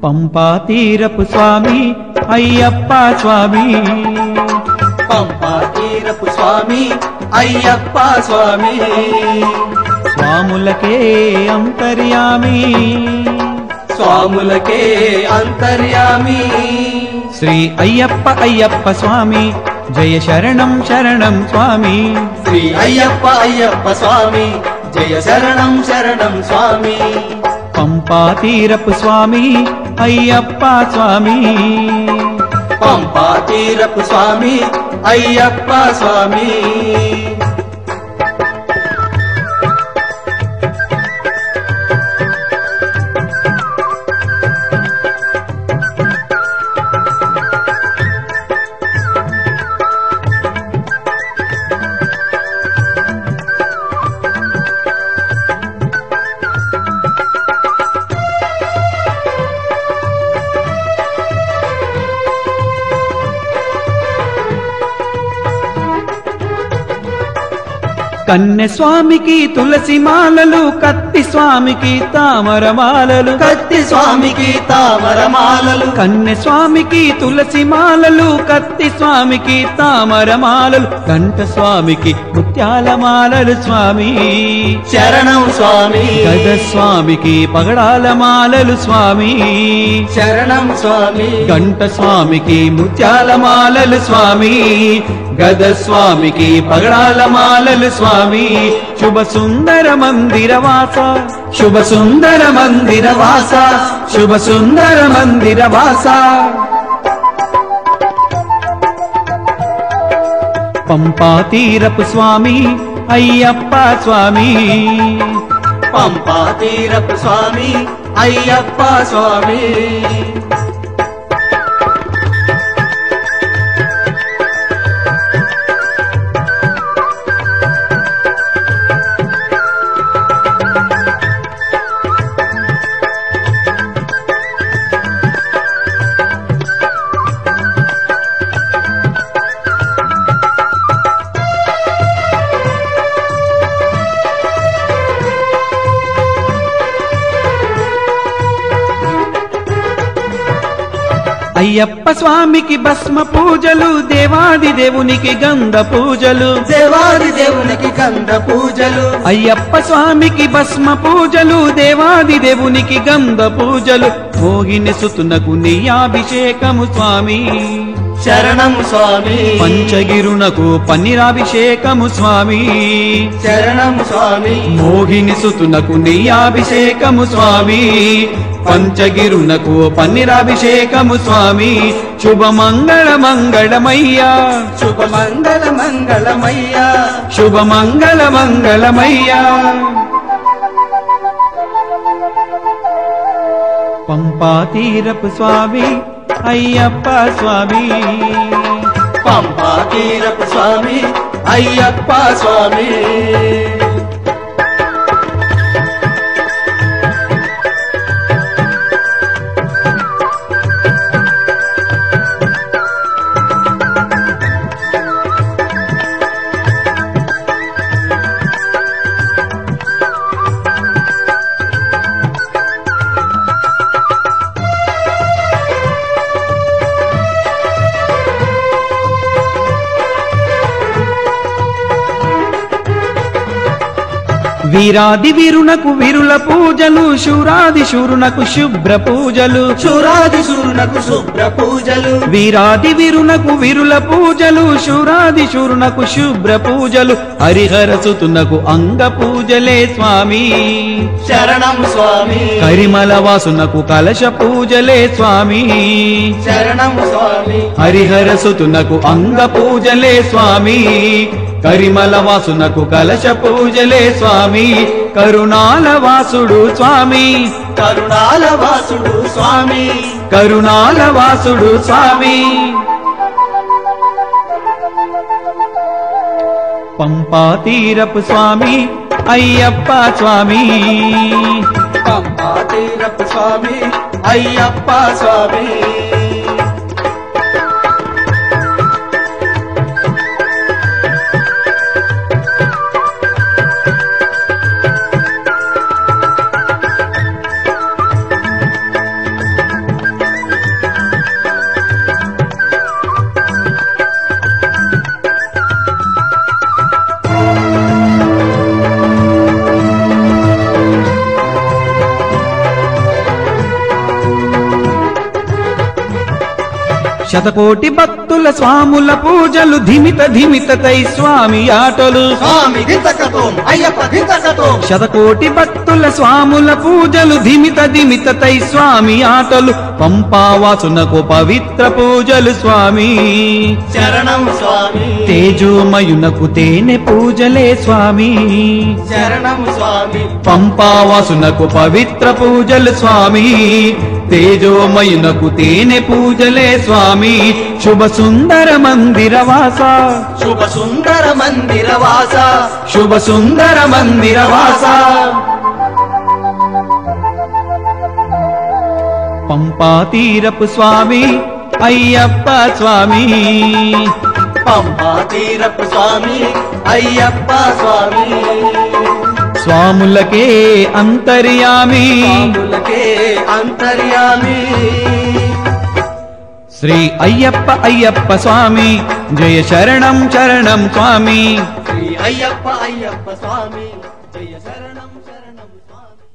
పంపా తీరపు స్వామి అయ్యప్ప స్వామి పంపా తీరపు స్వామి అయ్యప్ప స్వామి స్వాములకే అంతర్యామి స్వాములకే అంతర్యామి శ్రీ అయ్యప్ప అయ్యప్ప స్వామి జయ శరణం శరణం స్వామి శ్రీ అయ్యప్ప అయ్యప్ప స్వామి జయ శరణం శరణం స్వామి పంపా తీరపు స్వామి అయ్యప్ప స్వామి పంపా తీరపు స్వామి అయ్యప్ప స్వామి కన్నె స్వామికి తులసి మాలలు కత్తి స్వామికి తామర మాలలు కత్తి స్వామికి తామరమాలలు కన్నె స్వామికి తులసి మాలలు కత్తి స్వామికి తామర మాలలు గంట స్వామికి ముత్యాల మాలలు స్వామి శరణం స్వామి గజ స్వామికి పగడాల మాలలు స్వామి శరణం స్వామి గంట స్వామికి ముత్యాల మాలలు స్వామి గద స్వామికి పగడాల మాలలు స్వామి శుభ సుందర మందిర వాస శుభ సుందర మందిర వాస శుభ సుందర మందిర వాస పంపా తీరపు స్వామి అయ్యప్ప స్వామి పంపా తీరపు స్వామి అయ్యప్ప స్వామి అయ్యప్ప స్వామికి భస్మ పూజలు దేవాది దేవునికి గంధ పూజలు దేవాది దేవునికి గంధ పూజలు అయ్యప్ప స్వామికి భస్మ పూజలు దేవాది దేవునికి గంధ పూజలు మోగిని సుతునకు నెయ్యాభిషేకము స్వామి శరణం స్వామి పంచగిరునకు పన్నీరాభిషేకము స్వామి శరణం స్వామి మోగిని సుతునకు నెయ్యాభిషేకము స్వామి పంచగిరునకు పన్నీరాభిషేకము స్వామి శుభమంగళ మంగళమయ్యా శుభ మంగళ మంగళమయ్యా శుభమంగళ మంగళమయ్యా పంపా తీరపు స్వామి అయ్యప్ప స్వామి పంపా తీరపు స్వామి అయ్యప్ప స్వామి వీరాది వీరునకు వీరుల పూజలు శూరాది శూరునకు శుభ్ర పూజలు శురాది సూర్యునకు శుభ్ర పూజలు వీరాది వీరునకు వీరుల పూజలు శూరాది శూరునకు శుభ్ర పూజలు హరిహర సుతునకు అంగ పూజలే స్వామి శరణం స్వామి కరిమల వాసునకు కలశ పూజలే స్వామి శరణం స్వామి హరిహర సుతునకు అంగ పూజలే స్వామి కరిమల వాసునకు కలశ పూజలే స్వామి కరుణాల వాసుడు స్వామి కరుణాల వాసుడు స్వామి కరుణాల వాసుడు స్వామి పంపా తీరపు స్వామి అయ్యప్ప స్వామి పంపా తీరపు స్వామి అయ్యప్ప స్వామి శతకోటి భక్తుల స్వాముల పూజలు ధిమిత ధిమిత తై స్వామి ఆటలు స్వామి దింతకతోం అయ్యప్ప దింతకతోం శతకోటి భక్తుల స్వాముల పూజలు ధిమిత ధిమిత తై స్వామి ఆటలు పంపావాసునకు పవిత్ర పూజలు స్వామి శరణం స్వామి తేజోమయునకు తేనె పూజలే స్వామి శరణం స్వామి పంపావాసునకు పవిత్ర పూజలు స్వామి తేజోమయునకు తేనె పూజలే స్వామి శుభ సుందర మందిర వాస శుభ సుందర మందిర వాస శుభ సుందర మందిర వాస పంపా తీరపు స్వామి అయ్యప్ప స్వామి పంపా తీరపు స్వామి అయ్యప్ప స్వామి స్వాములకే అంతర్యామి స్వాములకే అంతర్యామి శ్రీ అయ్యప్ప అయ్యప్ప స్వామి జయ శరణం శరణం స్వామి శ్రీ అయ్యప్ప అయ్యప్ప స్వామి జయ శరణం శరణం స్వామి